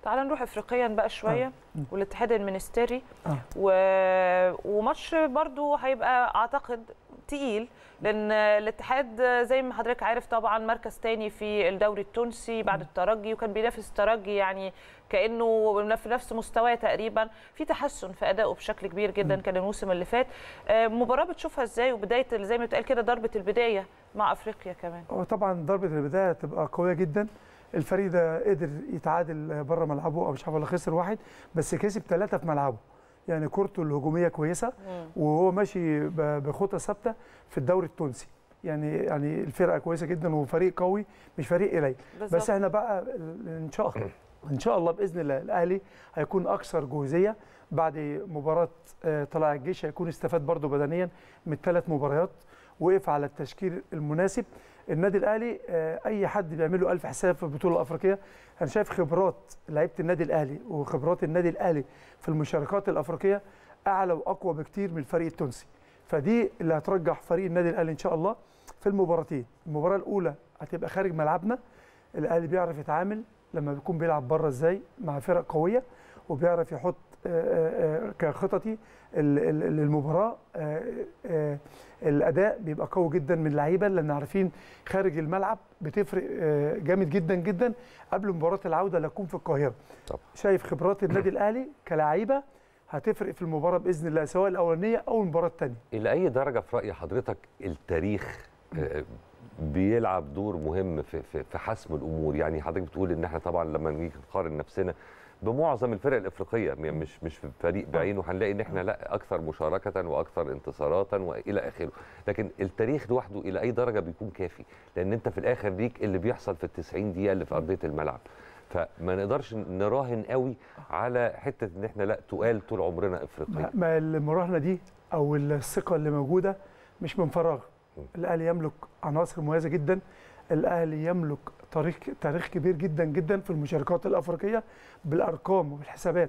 تعال نروح افريقيا بقى شويه والاتحاد المنستيري آه. و... وماتش برضو هيبقى اعتقد تقيل لان الاتحاد زي ما حضرتك عارف طبعا مركز تاني في الدوري التونسي بعد الترجي وكان بينافس الترجي يعني كانه في نفس مستواه تقريبا في تحسن في ادائه بشكل كبير جدا كان الموسم اللي فات آه، مباراه بتشوفها ازاي وبدايه زي ما بتقال كده ضربه البدايه مع افريقيا كمان هو طبعا ضربه البدايه تبقى قويه جدا الفريق ده قدر يتعادل بره ملعبه او مش عارف ولا خسر واحد بس كسب ثلاثه في ملعبه يعني كورته الهجوميه كويسه وهو ماشي ب- بخطى ثابته في الدوري التونسي يعني يعني الفرقه كويسه جدا وفريق قوي مش فريق قليل بس بالظبط. احنا بقى ال- ان شاء الله ان شاء الله باذن الله الاهلي هيكون اكثر جهوزيه بعد مباراه آه، طلائع الجيش هيكون استفاد برضه بدنيا من ثلاث مباريات وقف على التشكيل المناسب النادي الاهلي آه، اي حد بيعمل له الف حساب في البطوله الافريقيه انا شايف خبرات لعيبه النادي الاهلي وخبرات النادي الاهلي في المشاركات الافريقيه اعلى واقوى بكتير من الفريق التونسي فدي اللي هترجح فريق النادي الاهلي ان شاء الله في المباراتين المباراه الاولى هتبقى خارج ملعبنا الاهلي بيعرف يتعامل لما بيكون بيلعب بره ازاي مع فرق قويه وبيعرف يحط آه، آه، آه، كخططي ال- ال- للمباراه آه، آه، الاداء بيبقى قوي جدا من اللعيبه لان عارفين خارج الملعب بتفرق آه، جامد جدا جدا قبل مباراه العوده اللي هتكون في القاهره طبعا. شايف خبرات النادي الاهلي كلاعيبه هتفرق في المباراه باذن الله سواء الاولانيه او المباراه الثانيه الى اي درجه في راي حضرتك التاريخ آه، بيلعب دور مهم في في في حسم الامور يعني حضرتك بتقول ان احنا طبعا لما نيجي نقارن نفسنا بمعظم الفرق الافريقيه م- مش مش في فريق بعينه هنلاقي ان احنا لا اكثر مشاركه واكثر انتصارات والى اخره لكن التاريخ لوحده الى اي درجه بيكون كافي لان انت في الاخر ليك اللي بيحصل في ال 90 دقيقه اللي في ارضيه الملعب فما نقدرش نراهن قوي على حته ان احنا لا تقال طول عمرنا افريقيا ما- ما المراهنه دي او الثقه اللي موجوده مش من فراغ الاهلي يملك عناصر مميزه جدا الاهلي يملك تاريخ تاريخ كبير جدا جدا في المشاركات الافريقيه بالارقام وبالحسابات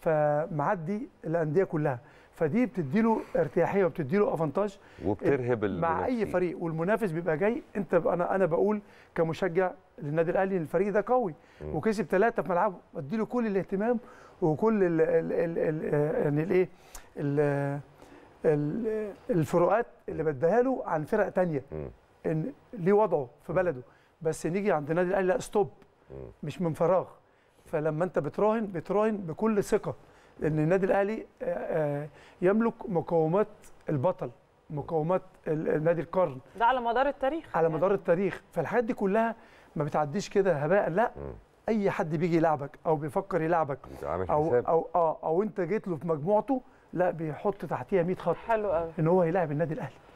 فمعدي الانديه كلها فدي بتديله ارتياحيه وبتديله افانتاج وبترهب مع اي المنافسين. فريق والمنافس بيبقى جاي انت انا انا بقول كمشجع للنادي الاهلي إن الفريق ده قوي مم. وكسب ثلاثه في ملعبه بديله كل الاهتمام وكل ال ال ال ال يعني الايه ال- ال- الفروقات اللي بديها له عن فرق تانية مم. ان ليه وضعه في بلده بس نيجي عند النادي الاهلي لا ستوب مم. مش من فراغ فلما انت بتراهن بتراهن بكل ثقه لان النادي الاهلي آه، آه، يملك مقومات البطل مقومات ال- النادي القرن ده على مدار التاريخ على يعني. مدار التاريخ فالحاجات دي كلها ما بتعديش كده هباء لا مم. اي حد بيجي يلعبك او بيفكر يلعبك انت عامل او حساب او اه او انت جيت له في مجموعته لا بيحط تحتيها 100 خط حلو قوي ان هو يلاعب النادي الاهلي